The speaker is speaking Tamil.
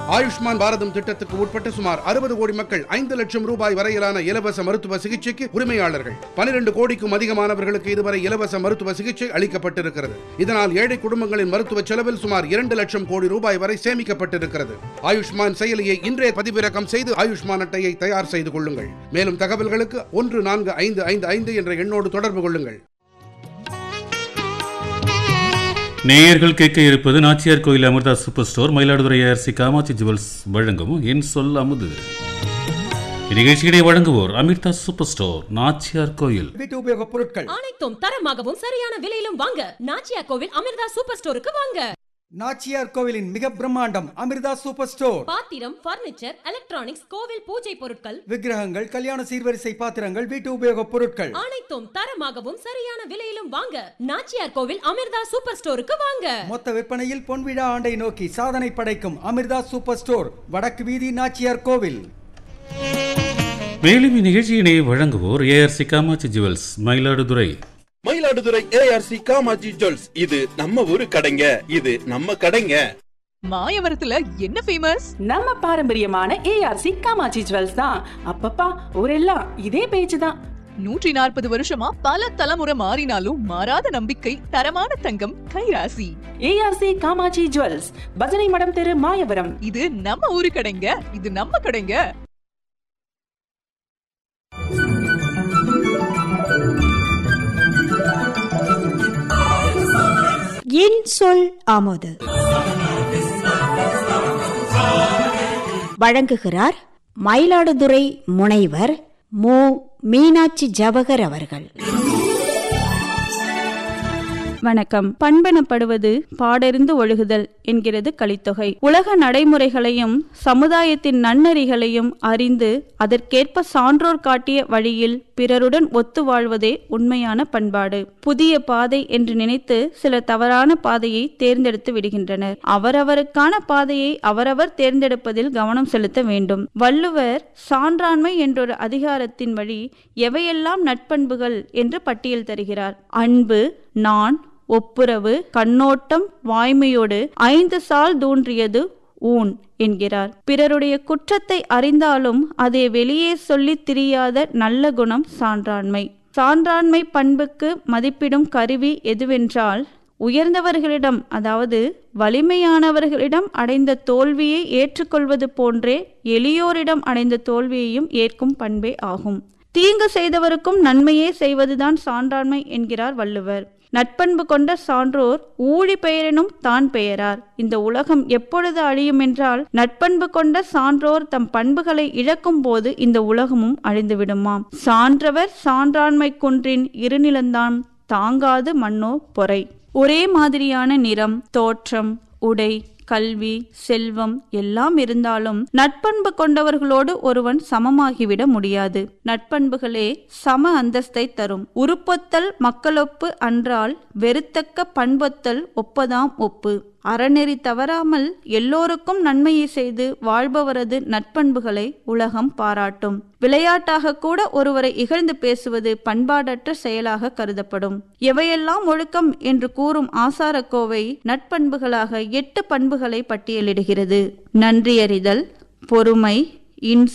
ஆயுஷ்மான் பாரதம் திட்டத்துக்கு உட்பட்ட சுமார் அறுபது கோடி மக்கள் ஐந்து லட்சம் ரூபாய் வரையிலான இலவச மருத்துவ சிகிச்சைக்கு உரிமையாளர்கள் பனிரெண்டு கோடிக்கும் அதிகமானவர்களுக்கு இதுவரை இலவச மருத்துவ சிகிச்சை அளிக்கப்பட்டிருக்கிறது இதனால் ஏழை குடும்பங்களின் மருத்துவ செலவில் சுமார் இரண்டு லட்சம் கோடி ரூபாய் வரை சேமிக்கப்பட்டிருக்கிறது ஆயுஷ்மான் செயலியை இன்றே பதிவிறக்கம் செய்து ஆயுஷ்மான் அட்டையை தயார் செய்து கொள்ளுங்கள் மேலும் தகவல்களுக்கு ஒன்று நான்கு ஐந்து ஐந்து ஐந்து என்ற எண்ணோடு தொடர்பு கொள்ளுங்கள் நேயர்கள் கேட்க இருப்பது Nachiyar Koil Amirtha super store Mayiladuthurai ARC Kamatchi jewels வழங்கும் என் சொல் அமுது இந்நிகழ்ச்சியினை வழங்குவோர் அமிர்தா சூப்பர் ஸ்டோர் நாச்சியார் கோயில் வீட்டு உபயோகப் பொருட்கள் அனைத்தும் தரமாகவும் சரியான விலையிலும் வாங்க நாச்சியா கோவில் அமிர்தா சூப்பர் ஸ்டோருக்கு வாங்க நாச்சியார் கோவிலின் மிக பிரம்மாண்டம் அமிர்தா சூப்பர் ஸ்டோர் பாத்திரம் பர்னிச்சர் எலக்ட்ரானிக்ஸ் கோவில் பூஜை பொருட்கள் விக்கிரகங்கள் கல்யாண சீர்வரிசை பாத்திரங்கள் வீட்டு உபயோகப் பொருட்கள் அனைத்தும் தரமாகவும் சரியான விலையிலும் வாங்க நாச்சியார் கோவில் அமிர்தா சூப்பர் ஸ்டோருக்கு வாங்க மொத்த விற்பனையில் பொன்விழா ஆண்டை நோக்கி சாதனை படைக்கும் அமிர்தா சூப்பர் ஸ்டோர் வடக்கு வீதி நாச்சியார் கோவில் மேலும் இந்நிகழ்ச்சியினை வழங்குவோர் ARC Kamatchi jewels Mayiladuthurai Mayiladuthurai ARC Kamatchi jewels இது நம்ம ஊரு கடைங்க இது நம்ம கடைங்க மாயவரத்துல என்ன ஃபேமஸ் நம்ம பாரம்பரியமான ஏஆர்சி காமாட்சி ஜுவல்ஸ் தான் அப்பப்பா ஊரெல்லாம் இதே பேச்சு தான் நூற்றி நாற்பது வருஷமா பல தலைமுறை மாறினாலும் மாறாத நம்பிக்கை தரமான தங்கம் கைராசி ஏஆர்சி காமாட்சி ஜுவல்ஸ் பஜனை மடம் தெரு மாயவரம் இது நம்ம ஊரு கடைங்க இது நம்ம கடைங்க என் சொல் ஆமோது வழங்குகிறார் மயிலாடுதுறை முனைவர் மு மீனாட்சி ஜவஹர் அவர்கள் வணக்கம் பண்பெனப்படுவது பாடறிந்து ஒழுகுதல் என்கிறது கலித்தொகை உலக நடைமுறைகளையும் சமுதாயத்தின் நன்னறிகளையும் அறிந்து அதற்கேற்ப சான்றோர் காட்டிய வழியில் பிறருடன் ஒத்து வாழ்வதே உண்மையான பண்பாடு புதிய பாதை என்று நினைத்து சிலர் தவறான பாதையை தேர்ந்தெடுத்து விடுகின்றனர் அவரவருக்கான பாதையை அவரவர் தேர்ந்தெடுப்பதில் கவனம் செலுத்த வேண்டும் வள்ளுவர் சான்றாண்மை என்றொரு அதிகாரத்தின் வழி எவையெல்லாம் நட்பண்புகள் என்று பட்டியல் தருகிறார் அன்பு நான் ஒப்புரவு கண்ணோட்டம் வாய்மையோடு ஐந்து சால் தூன்றியது ஊன் என்கிறார் பிறருடைய குற்றத்தை அறிந்தாலும் அதை வெளியே சொல்லித் திரியாத நல்ல குணம் சான்றாண்மை சான்றாண்மை பண்புக்கு மதிப்பிடும் கருவி எதுவென்றால் உயர்ந்தவர்களிடம் அதாவது வலிமையானவர்களிடம் அடைந்த தோல்வியை ஏற்றுக்கொள்வது போன்றே எளியோரிடம் அடைந்த தோல்வியையும் ஏற்கும் பண்பே ஆகும் தீங்கு செய்தவருக்கும் நன்மையே செய்வதுதான் சான்றாண்மை என்கிறார் வள்ளுவர் நட்பண்பு கொண்ட சான்றோர் ஊழி பெயரினும் தான் பெயரார் இந்த உலகம் எப்பொழுது அழியும் என்றால் நட்பண்பு கொண்ட சான்றோர் தம் பண்புகளை இழக்கும் போது இந்த உலகமும் அழிந்துவிடுமாம் சான்றவர் சான்றாண்மை குன்றின் இருநிலந்தான் தாங்காது மண்ணோ பொறை ஒரே மாதிரியான நிறம் தோற்றம் உடை கல்வி செல்வம் எல்லாம் இருந்தாலும் நட்பண்பு கொண்டவர்களோடு ஒருவன் சமமாகிவிட முடியாது நட்பண்புகளே சம அந்தஸ்தை தரும் உருப்பொத்தல் மக்களொப்பு அன்றால் வெறுத்தக்க பண்பொத்தல் ஒப்பதாம் ஒப்பு அறநெறி தவறாமல் எல்லோருக்கும் நன்மையை செய்து வாழ்பவரது நட்பண்புகளை உலகம் பாராட்டும் விளையாட்டாக கூட ஒருவரை இகழ்ந்து பேசுவது பண்பாடற்ற செயலாக கருதப்படும் எவையெல்லாம் ஒழுக்கம் என்று கூறும் ஆசாரக்கோவை நட்பண்புகளாக எட்டு பண்புகளை பட்டியலிடுகிறது நன்றியறிதல் பொறுமை இன்சொல்